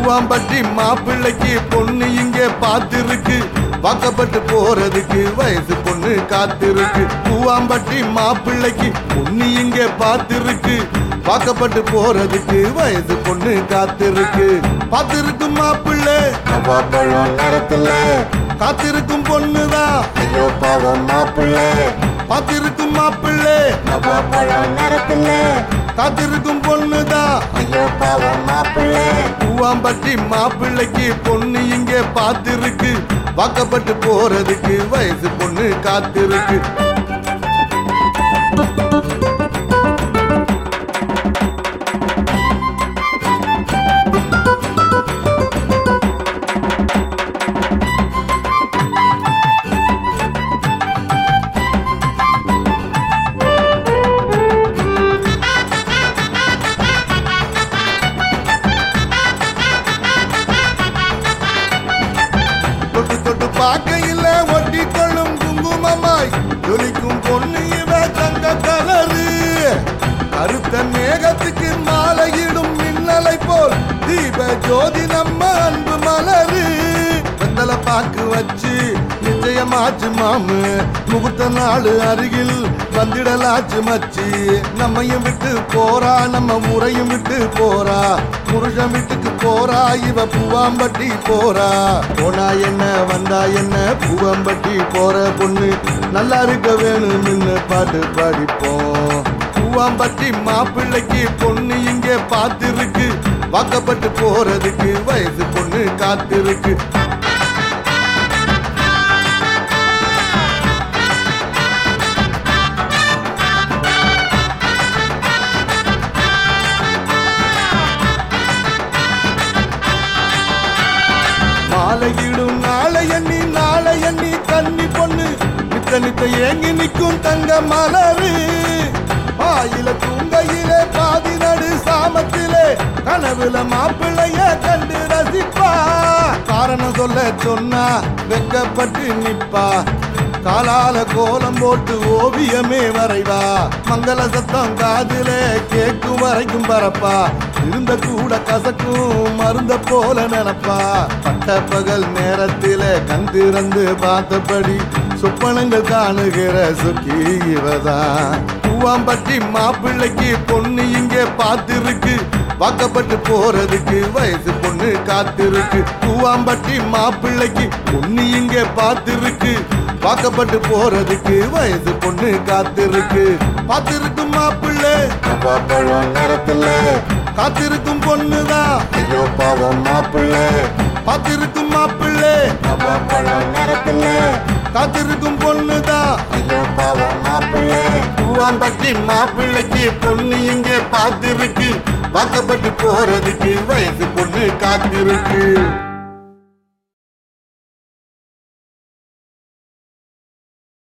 பூவாம்பட்டி மாப்பிள்ளைக்கு பொண்ணு இங்கே பார்த்திருக்கு வாக்கப்பட்டு போறதுக்கு வயசு பொண்ணு காத்திருக்கு பூவாம்பட்டி மாப்பிள்ளைக்கு பொண்ணு இங்கே பார்த்திருக்கு வாக்கப்பட்டு போறதுக்கு வயசு பொண்ணு காத்திருக்கு பார்த்திருக்கு மாப்பிள்ளை நவாப்பழம் நேரத்துல காத்திருக்கும் பொண்ணுதான் ஐயோ பாவம் மாப்பிள்ள பார்த்திருக்கும் மாப்பிள்ளை நவாப்பழம் நேரத்துல காத்திருக்கும் பொண்ணுதான் ஐயோ பாவம் மாப்பிள்ள பூவாம்பட்டி மாப்பிள்ளைக்கு பொண்ணு இங்கே பார்த்திருக்கு வாக்கப்பட்டு போறதுக்கு வயசு பொண்ணு காத்திருக்கு தொட்டு தொட்டு பார்க்கையில் ஒட்டி கொள்ளும் குங்குமமாய் ஜொலிக்கும் பொண்ணு இவ தங்க கலரு கருத்த மேகத்துக்கு மாலையிடும் மின்னலை போல் தீப ஜோதி நம்ம அன்பு மலரு வெத்தலை பாக்கு வச்சு நிச்சயமாச்சு மாமு முகூர்த்த நாள் அருகில் வந்திடலாச்சு மச்சி நம்மையும் விட்டு போறா நம்ம முறையும் விட்டு போறா புருஷன் வீட்டுக்கு போறா இவ பூவாம்பட்டி போறா போனா என்ன வந்தா என்ன பூவாம்பட்டி போற பொண்ணு நல்லா இருக்க வேணும்னு பாட்டு பாடிப்போம் பூவாம்பட்டி மாப்பிள்ளைக்கு பொண்ணு இங்கே பார்த்திருக்கு வாக்கப்பட்டு போறதுக்கு வயசு பொண்ணு காத்திருக்கு மாலையிடும் நாளை எண்ணி நாளை எண்ணி கன்னி பொண்ணு நித்த நித்த ஏங்கி நிற்கும் தங்க மலரு பாயில தூங்கையிலே பாதி நடு சாமத்திலே கனவுல மாப்பிள்ளைய கண்டு ரசிப்பா காரணம் சொல்ல சொன்னா வெக்கப்பட்டு நிப்பா காலால கோலம் போட்டு ஓவியமே வரைவா மங்கள சத்தம் காதிலே கேக்கும் வரைக்கும் பரப்பா இருந்த கூட கசக்கும் மருந்த போல நினைப்பா பட்ட பகல் நேரத்திலே கண் திறந்து பார்த்தபடி சொப்பனங்கள் காணுகிற சுக்கி இவதான் பூவாம்பட்டி மாப்பிள்ளைக்கு பொண்ணு இங்கே பார்த்திருக்கு வாக்கப்பட்டு போறதுக்கு வயசு பொண்ணு காத்திருக்கு பூவாம்பட்டி மாப்பிள்ளைக்கு பொண்ணு இங்கே பார்த்திருக்கு வாக்கப்பட்டு போறதுக்கு வயசு பொண்ணு காத்திருக்கு பார்த்திருக்கும் மாப்பிள்ளை நவாப்பழம் நேரத்துல காத்திருக்கும் பொண்ணுதான் ஐயோ பாவம் மாப்பிள்ள பார்த்திருக்கும் மாப்பிள்ளை நவாப்பழம் நேரத்துல காத்திருக்கும் பொண்ணுதான் ஐயோ பாவம் மாப்பிள்ள பூவாம்பட்டி மாப்பிள்ளைக்கு பொண்ணு இங்கே பார்த்திருக்கு வாக்கப்பட்டு போறதுக்கு வயசு பொண்ணு காத்திருக்கு